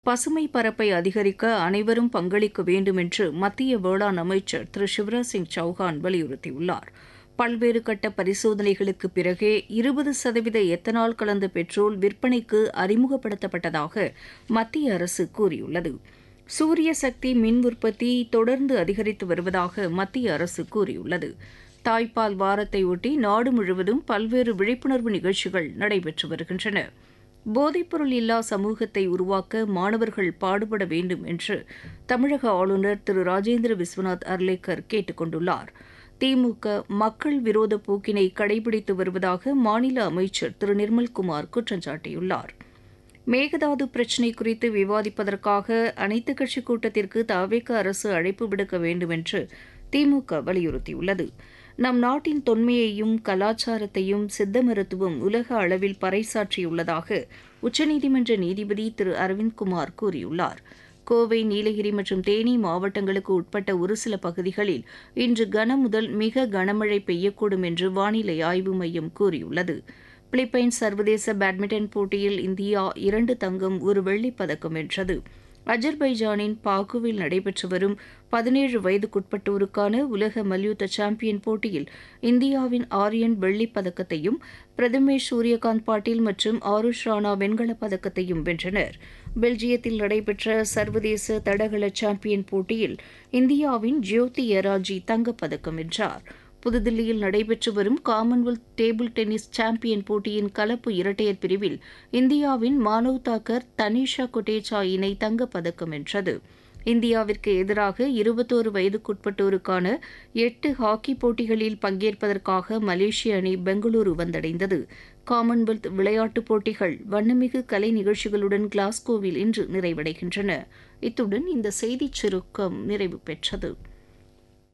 பசுமை பரப்பை அதிகரிக்க அனைவரும் பங்களிக்க வேண்டும் என்று மத்திய வேளாண் அமைச்சர் திரு சிவராஜ் சிங் சௌஹான் வலியுறுத்தியுள்ளார் பல்வேறு கட்ட பரிசோதனைகளுக்கு பிறகே இருபது சதவீத எத்தனால் கலந்த பெட்ரோல் விற்பனைக்கு அறிமுகப்படுத்தப்பட்டதாக மத்திய அரசு கூறியுள்ளது சூரிய சக்தி மின் உற்பத்தி தொடர்ந்து அதிகரித்து வருவதாக மத்திய அரசு கூறியுள்ளது தாய்ப்பால் வாரத்தையொட்டி நாடு முழுவதும் பல்வேறு விழிப்புணர்வு நிகழ்ச்சிகள் நடைபெற்று வருகின்றன போதைப்பொருள் இல்லா சமூகத்தை உருவாக்க மாணவர்கள் பாடுபட வேண்டும் என்று தமிழக ஆளுநர் திரு ராஜேந்திர விஸ்வநாத் அர்லேக்கர் கேட்டுக் கொண்டுள்ளார் திமுக மக்கள் விரோத போக்கினை கடைபிடித்து வருவதாக மாநில அமைச்சர் திரு நிர்மல்குமார் குற்றம் சாட்டியுள்ளார் மேகதாது பிரச்சினை குறித்து விவாதிப்பதற்காக அனைத்துக் கட்சிக் கூட்டத்திற்கு தவேக அரசு அழைப்பு விடுக்க வேண்டும் என்று திமுக வலியுறுத்தியுள்ளது நம் நாட்டின் தொன்மையையும் கலாச்சாரத்தையும் சித்த மருத்துவம் உலக அளவில் பறைசாற்றியுள்ளதாக உச்சநீதிமன்ற நீதிபதி திரு அரவிந்த்குமார் கூறியுள்ளார் கோவை நீலகிரி மற்றும் தேனி மாவட்டங்களுக்கு உட்பட்ட ஒரு சில பகுதிகளில் இன்று கனமுதல் மிக கனமழை பெய்யக்கூடும் என்று வானிலை ஆய்வு மையம் கூறியுள்ளது பிலிப்பைன்ஸ் சர்வதேச பேட்மிண்டன் போட்டியில் இந்தியா இரண்டு தங்கம் ஒரு வெள்ளிப் பதக்கம் வென்றது அஜர்பைஜானின் பாக்குவில் நடைபெற்று வரும் பதினேழு வயதுக்குட்பட்டோருக்கான உலக மல்யுத்த சாம்பியன் போட்டியில் இந்தியாவின் ஆரியன் வெள்ளிப் பதக்கத்தையும் பிரதமேஷ் சூரியகாந்த் பாட்டீல் மற்றும் ஆருஷ் ராணா வெண்கலப் பதக்கத்தையும் வென்றனர் பெல்ஜியத்தில் நடைபெற்ற சர்வதேச தடகள சாம்பியன் போட்டியில் இந்தியாவின் ஜோதி எராஜி தங்கப்பதக்கம் வென்றார் புதுதில்லியில் நடைபெற்று வரும் காமன்வெல்த் டேபிள் டென்னிஸ் சாம்பியன் போட்டியின் கலப்பு இரட்டையர் பிரிவில் இந்தியாவின் மானவ் தாக்கர் தனிஷா கொட்டேச்சா இணை தங்கப்பதக்கம் வென்றது இந்தியாவிற்கு எதிராக இருபத்தோரு வயதுக்குட்பட்டோருக்கான எட்டு ஹாக்கி போட்டிகளில் பங்கேற்பதற்காக மலேசிய அணி பெங்களூரு வந்தடைந்தது காமன்வெல்த் விளையாட்டுப் போட்டிகள் வண்ணமிகு கலை நிகழ்ச்சிகளுடன் கிளாஸ்கோவில் இன்று நிறைவடைகின்றன இத்துடன் இந்த செய்திச் சுருக்கம் நிறைவு பெற்றது